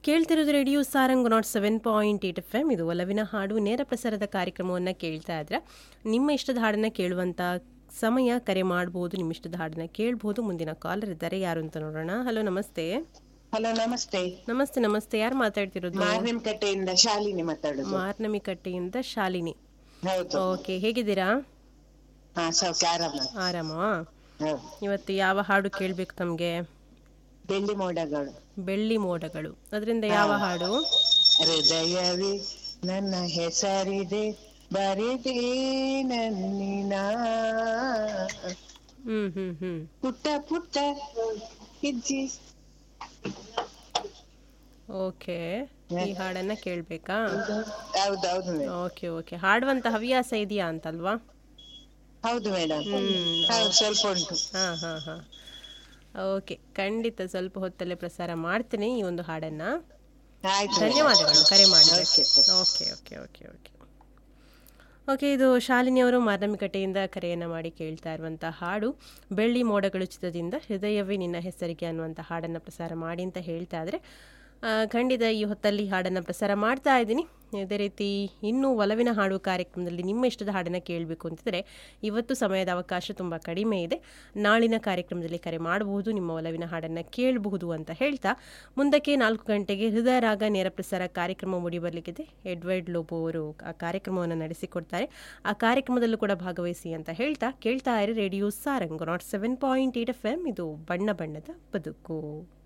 ಕೇಳ್ತಿರೋದು radio Sarang naught seven point eight F M ಇದು ಒಲವಿನ ಹಾಡು ನೇರ ಪ್ರಸಾರದ ಕಾರ್ಯಕ್ರಮವನ್ನು ಕೇಳ್ತಾ ಇದ್ರೆ ನಿಮ್ಮ ಇಷ್ಟದ ಹಾಡನ್ನು ಕೇಳುವಂಥ ಸಮಯ ಕರೆ ಮಾಡ್ಬೋದು ನಿಮ್ಮ ಇಷ್ಟದ ಹಾಡನ್ನು ಕೇಳ್ಬೋದು ಮುಂದಿನ ಕಾಲರ್ ಇದ್ದಾರೆ ಯಾರು ಅಂತ ನೋಡೋಣ ಹಲೋ ನಮಸ್ತೆ ಹಲೋ ನಮಸ್ತೆ ನಮಸ್ತೆ ನಮಸ್ತೆ ಯಾರು ಮಾತಾಡ್ತಿರೋದು ಮಾರ್ನಿಮ್ ಕಟ್ಟೆಯಿಂದ ಶಾಲಿನಿ ಮಾತಾಡುದು ಮಾರ್ನಮಿ ಕಟ್ಟೆಯಿಂದ ಶಾಲಿನಿ ಹೌದು ಓಕೆ ಹೇಗಿದ್ದೀರಾ ಹಾ ಸೌಖ್ಯ ಆರಾಮ ಆರಾಮ ಹೌದು ಇವತ್ತು ಯಾವ ಹಾಡು ಕೇಳಬೇಕು ತಮಗೆ ಬೆಳ್ಳಿ ಮೋಡಗಳು ಬೆಳ್ಳಿ ಮೋಡಗಳು ಅದರಿಂದ ಯಾವ ಹಾಡು ಹೃದಯವೇ ನನ್ನ ಹೆಸರಿದೆ ಬರೆದೇ ನನ್ನಿನ ಹ್ಮ್ ಹ್ಮ್ ಹ್ಮ್ ಪುಟ್ಟ ಪುಟ್ಟ ಹೆಜ್ಜೆ ಓಕೆ ಈ ಹಾಡನ್ನ ಕೇಳ್ಬೇಕಾ ಹೌದು ಹೌದು ಮೇಡಮ್ ಓಕೆ ಓಕೆ ಹಾಡುವಂತ ಹವ್ಯಾಸ ಇದೆಯಾ ಅಂತಲ್ವಾ ಹೌದು ಮೇಡಮ್ ಹೌದು ಸ್ವಲ್ಪ ಉಂಟು ಹಾ ಹಾ ಹಾ ಓಕೆ ಖಂಡಿತ ಸ್ವಲ್ಪ ಹೊತ್ತಲ್ಲೇ ಪ್ರಸಾರ ಮಾಡ್ತೀನಿ ಈ ಒಂದು ಹಾಡನ್ನ ಆಯ್ತು ಧನ್ಯವಾದಗಳು ಕರೆ ಮಾಡಿದ್ದಕ್ಕೆ okay okay okay okay okay ಇದು ಶಾಲಿನಿ ಅವರು ಮಾರ್ನಮಿಕಟ್ಟೆಯಿಂದ ಕರೆಯನ್ನು ಮಾಡಿ ಕೇಳ್ತಾ ಇರುವಂಥ ಹಾಡು ಬೆಳ್ಳಿ ಮೋಡಗಳು ಚಿತ್ರದಿಂದ ಹೃದಯವೇ ನಿನ್ನ ಹೆಸರಿಗೆ ಅನ್ನುವಂಥ ಹಾಡನ್ನು ಪ್ರಸಾರ ಮಾಡಿ ಅಂತ ಹೇಳ್ತಾ ಇದ್ರೆ ಆ, ಖಂಡಿತ ಈ ಹೊತ್ತಲ್ಲಿ ಹಾಡನ್ನು ಪ್ರಸಾರ ಮಾಡ್ತಾ ಇದ್ದೀನಿ ಇದೇ ರೀತಿ ಇನ್ನೂ ಒಲವಿನ ಹಾಡು ಕಾರ್ಯಕ್ರಮದಲ್ಲಿ ನಿಮ್ಮ ಇಷ್ಟದ ಹಾಡನ್ನು ಕೇಳಬೇಕು ಅಂತಿದ್ರೆ ಇವತ್ತು ಸಮಯದ ಅವಕಾಶ ತುಂಬ ಕಡಿಮೆ ಇದೆ ನಾಳಿನ ಕಾರ್ಯಕ್ರಮದಲ್ಲಿ ಕರೆ ಮಾಡಬಹುದು ನಿಮ್ಮ ಒಲವಿನ ಹಾಡನ್ನು ಕೇಳಬಹುದು ಅಂತ ಹೇಳ್ತಾ ಮುಂದಕ್ಕೆ ನಾಲ್ಕು ಗಂಟೆಗೆ ಹೃದಯ ರಾಗ ನೇರ ಪ್ರಸಾರ ಕಾರ್ಯಕ್ರಮ ಮೂಡಿಬರಲಿಕ್ಕಿದೆ ಎಡ್ವರ್ಡ್ ಲೋಬೋ ಅವರು ಆ ಕಾರ್ಯಕ್ರಮವನ್ನು ನಡೆಸಿಕೊಡ್ತಾರೆ ಆ ಕಾರ್ಯಕ್ರಮದಲ್ಲೂ ಕೂಡ ಭಾಗವಹಿಸಿ ಅಂತ ಹೇಳ್ತಾ ಕೇಳ್ತಾ ಇರಿ radio Sarang naught seven point eight F M ಇದು ಬಣ್ಣ ಬಣ್ಣದ ಬದುಕು